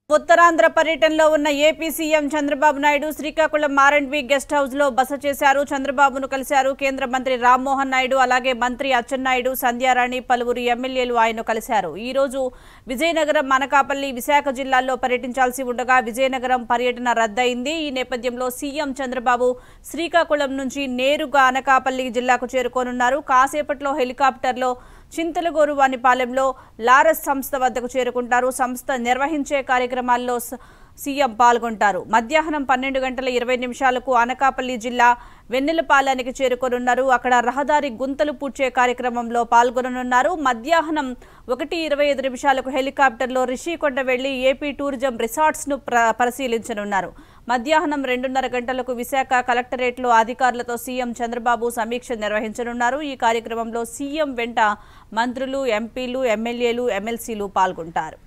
ఉత్తరాంధ్ర పర్యటనలో ఉన్న AP CM Chandrababu Naidu Srikakulam R and B guest house లో బస చేశారు చంద్రబాబును కలిశారు కేంద్ర మంత్రి రామ్మోహన్ నాయుడు అలాగే మంత్రి అచ్చెన్నాయుడు సంధ్యారాణి పలువురు ఎమ్మెల్యేలు ఆయన కలిశారు ఈ రోజు విజయనగరం అనకాపల్లి విశాఖ జిల్లాల్లో పర్యటించాల్సి ఉండగా విజయనగరం పర్యటన రద్దయింది ఈ నేపథ్యంలో సీఎం చంద్రబాబు శ్రీకాకుళం నుంచి నేరుగా అనకాపల్లి జిల్లాకు చేరుకోనున్నారు కాసేపట్లో హెలికాప్టర్లో చింతలగోరు వానిపాలెంలో లారస్ సంస్థ వద్దకు చేరుకుంటారు సంస్థ నిర్వహించే కార్యక్రమాల్లో స- సీఎం పాల్గొంటారు మధ్యాహ్నం పన్నెండు గంటల ఇరవై నిమిషాలకు అనకాపల్లి జిల్లా వెన్నెలపాలెనికి చేరుకోనున్నారు అక్కడ రహదారి గుంతలు పూడ్చే కార్యక్రమంలో పాల్గొననున్నారు మధ్యాహ్నం ఒకటి ఇరవై ఐదు నిమిషాలకు హెలికాప్టర్లో రిషికొండ వెళ్లి ఏపీ టూరిజం రిసార్ట్స్ ను ప్ర- పరిశీలించనున్నారు మధ్యాహ్నం రెండున్నర గంటలకు విశాఖ కలెక్టరేట్లో అధికారులతో సీఎం చంద్రబాబు సమీక్ష నిర్వహించనున్నారు ఈ కార్యక్రమంలో సీఎం వెంట మంత్రులు ఎంపీలు ఎమ్మెల్యేలు ఎమ్మెల్సీలు పాల్గొంటారు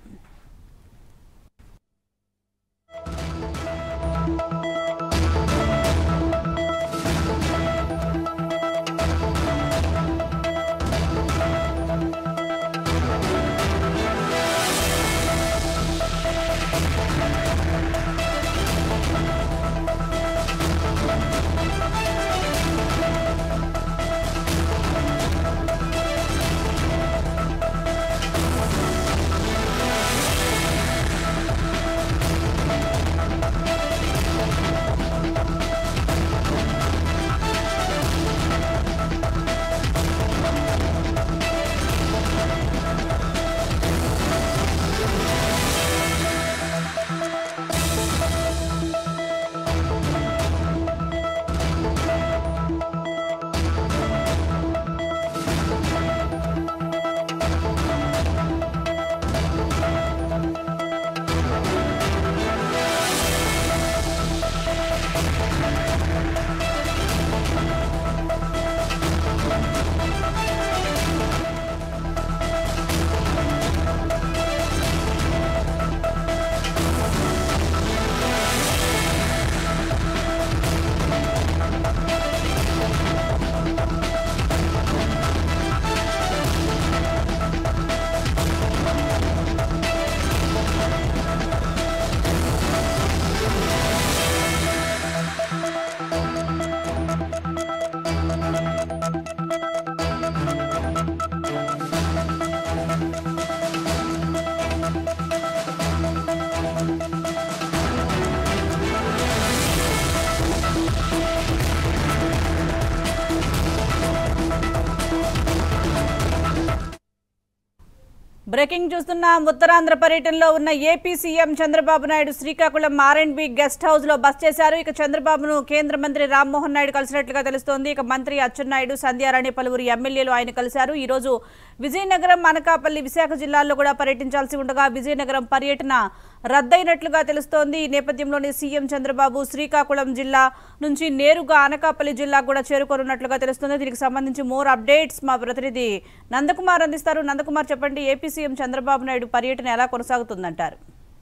బ్రేకింగ్ చూస్తున్నాం ఉత్తరాంధ్ర పర్యటనలో ఉన్న AP CM Chandrababu Naidu Srikakulam R and B guest house లో బస్ చేశారు ఇక చంద్రబాబును కేంద్ర మంత్రి రామ్మోహన్ నాయుడు కలిసినట్లుగా తెలుస్తోంది ఇక మంత్రి అచ్చెన్నాయుడు సంధ్యారాణి పలువురు ఎమ్మెల్యేలు ఆయన కలిశారు ఈ రోజు విజయనగరం అనకాపల్లి విశాఖ జిల్లాల్లో కూడా పర్యటించాల్సి ఉండగా విజయనగరం పర్యటన రద్దయినట్లుగా తెలుస్తోంది ఈ నేపథ్యంలోనే సీఎం చంద్రబాబు శ్రీకాకుళం జిల్లా నుంచి నేరుగా అనకాపల్లి జిల్లాకు కూడా చేరుకోనున్నట్లుగా తెలుస్తుంది దీనికి సంబంధించి మోర్ అప్డేట్స్ మా ప్రతినిధి నందకుమార్ అందిస్తారు నందకుమార్ చెప్పండి ఏపీ సీఎం చంద్రబాబు నాయుడు పర్యటన ఎలా కొనసాగుతుందంటారు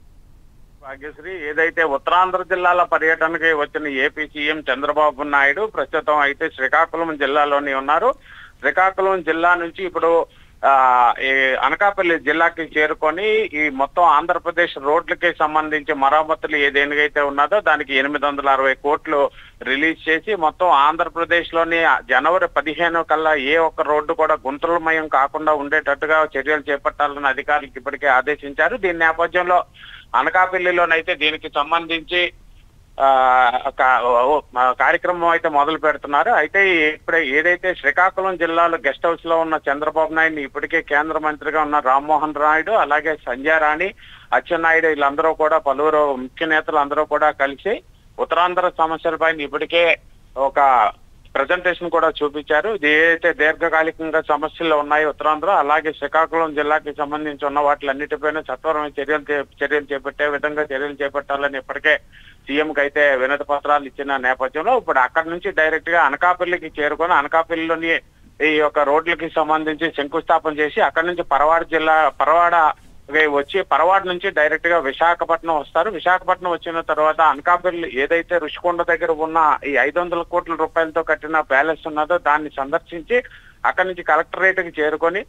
భాగ్యశ్రీ ఏదైతే ఉత్తరాంధ్ర జిల్లాల పర్యటనకి వచ్చిన ఏపీ సీఎం చంద్రబాబు నాయుడు ప్రస్తుతం అయితే శ్రీకాకుళం జిల్లాలోని ఉన్నారు శ్రీకాకుళం జిల్లా నుంచి ఇప్పుడు ఆ ఈ అనకాపల్లి జిల్లాకి చేరుకొని ఈ మొత్తం ఆంధ్రప్రదేశ్ రోడ్లకి సంబంధించి మరమ్మతులు ఏదేనికైతే ఉన్నదో దానికి ఎనిమిది వందల అరవై కోట్లు రిలీజ్ చేసి మొత్తం ఆంధ్రప్రదేశ్ లోని జనవరి పదిహేను కల్లా ఏ ఒక్క రోడ్డు కూడా గుంతలమయం కాకుండా ఉండేటట్టుగా చర్యలు చేపట్టాలని అధికారులకు ఇప్పటికే ఆదేశించారు దీని నేపథ్యంలో అనకాపల్లిలోనైతే దీనికి సంబంధించి ఆ, కా- ఓ- ఆ, కార్యక్రమం అయితే మొదలు పెడుతున్నారు అయితే ఇప్పుడే ఏదైతే శ్రీకాకుళం జిల్లాలో గెస్ట్ హౌస్ లో ఉన్న చంద్రబాబు నాయుడు ఇప్పటికే కేంద్ర మంత్రిగా ఉన్న రామ్మోహన్ నాయుడు అలాగే సంజయ్ రాణి అచ్చెన్నాయుడు వీళ్ళందరూ కూడా పలువురు ముఖ్య నేతలు అందరూ కూడా కలిసి ఉత్తరాంధ్ర సమస్యలపైన ఇప్పటికే ఒక ప్రజెంటేషన్ కూడా చూపించారు ఇది ఏదైతే దీర్ఘకాలికంగా సమస్యలు ఉన్నాయో ఉత్తరాంధ్ర అలాగే శ్రీకాకుళం జిల్లాకి సంబంధించి ఉన్న వాటిలన్నిటిపైన సత్వరమైన చర్యలు చే- చర్యలు చేపట్టే విధంగా చర్యలు చేపట్టాలని ఇప్పటికే సీఎం కి అయితే వినతి పత్రాలు ఇచ్చిన నేపథ్యంలో ఇప్పుడు అక్కడి నుంచి డైరెక్ట్ గా అనకాపల్లికి చేరుకొని అనకాపల్లిలోని ఈ యొక్క రోడ్లకి సంబంధించి శంకుస్థాపన చేసి అక్కడి నుంచి పరవాడ జిల్లా పరవాడ వచ్చి పరవాడ నుంచి డైరెక్ట్ గా విశాఖపట్నం వస్తారు విశాఖపట్నం వచ్చిన తర్వాత అనకాపల్లి ఏదైతే రుషికొండ దగ్గర ఉన్న ఈ ఐదు వందల కోట్ల రూపాయలతో కట్టిన ప్యాలెస్ ఉన్నదో దాన్ని సందర్శించి అక్కడి నుంచి కలెక్టరేట్ కి చేరుకొని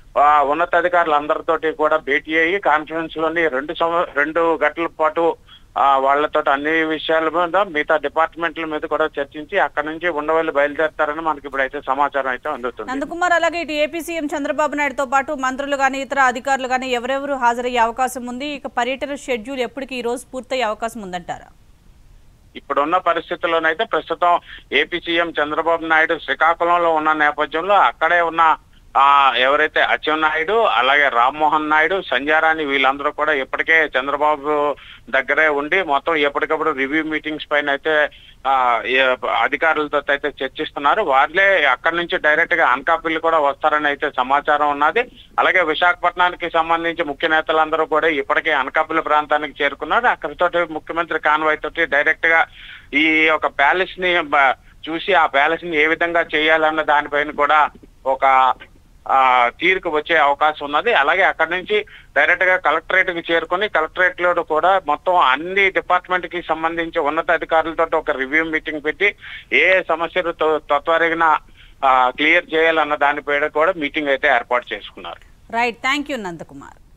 ఆ, ఉన్నతాధికారులు అందరితోటి కూడా భేటీ అయ్యి కాన్ఫరెన్స్ లోని రెండు సంవ రెండు గంటల పాటు ఆ, వాళ్ళతో అన్ని విషయాల మీద మిగతా డిపార్ట్మెంట్ల మీద కూడా చర్చించి అక్కడ నుంచి ఉండవల్లి బయలుదేరుతారని మనకి ఇప్పుడైతే సమాచారం అయితే అందుతుంది నందకుమార్ అలాగే ఇటు ఏపీ సీఎం చంద్రబాబు నాయుడుతో పాటు మంత్రులు కానీ ఇతర అధికారులు కానీ ఎవరెవరు హాజరయ్యే అవకాశం ఉంది ఇక పర్యటన షెడ్యూల్ ఎప్పటికి ఈ రోజు పూర్తయ్యే అవకాశం ఉందంటారా ఇప్పుడున్న పరిస్థితుల్లోనైతే ప్రస్తుతం ఏపీ సీఎం చంద్రబాబు నాయుడు శ్రీకాకుళంలో ఉన్న నేపథ్యంలో అక్కడే ఉన్న ఆ ఎవరైతే అచ్చెన్నాయుడు అలాగే రామ్మోహన్ నాయుడు సంజారాణి వీళ్ళందరూ కూడా ఇప్పటికే చంద్రబాబు దగ్గరే ఉండి మొత్తం ఎప్పటికప్పుడు రివ్యూ మీటింగ్స్ పైన అయితే ఆ ఏ- అధికారులతో అయితే చర్చిస్తున్నారు వాళ్ళే అక్కడి నుంచి డైరెక్ట్ గా అనకాపల్లి కూడా వస్తారని అయితే సమాచారం ఉన్నది అలాగే విశాఖపట్నానికి సంబంధించి ముఖ్య నేతలందరూ కూడా ఇప్పటికే అనకాపల్లి ప్రాంతానికి చేరుకున్నారు అక్కడితో ముఖ్యమంత్రి కాన్వాయ్ తోటి డైరెక్ట్ గా ఈ యొక్క ప్యాలెస్ ని బ- చూసి ఆ ప్యాలెస్ ని ఏ విధంగా చేయాలన్న దానిపైన కూడా ఒక ఆ తీరుకు వచ్చే అవకాశం ఉన్నది అలాగే అక్కడి నుంచి డైరెక్ట్ గా కలెక్టరేట్ కి చేరుకొని కలెక్టరేట్ లో కూడా మొత్తం అన్ని డిపార్ట్మెంట్ కి సంబంధించి ఉన్నత అధికారులతో ఒక రివ్యూ మీటింగ్ పెట్టి ఏ ఏ సమస్యలు త్వ- త్వరితగిన క్లియర్ చేయాలన్న దానిపైన కూడా మీటింగ్ అయితే ఏర్పాటు చేసుకున్నారు రైట్ థ్యాంక్ యూ నందకుమార్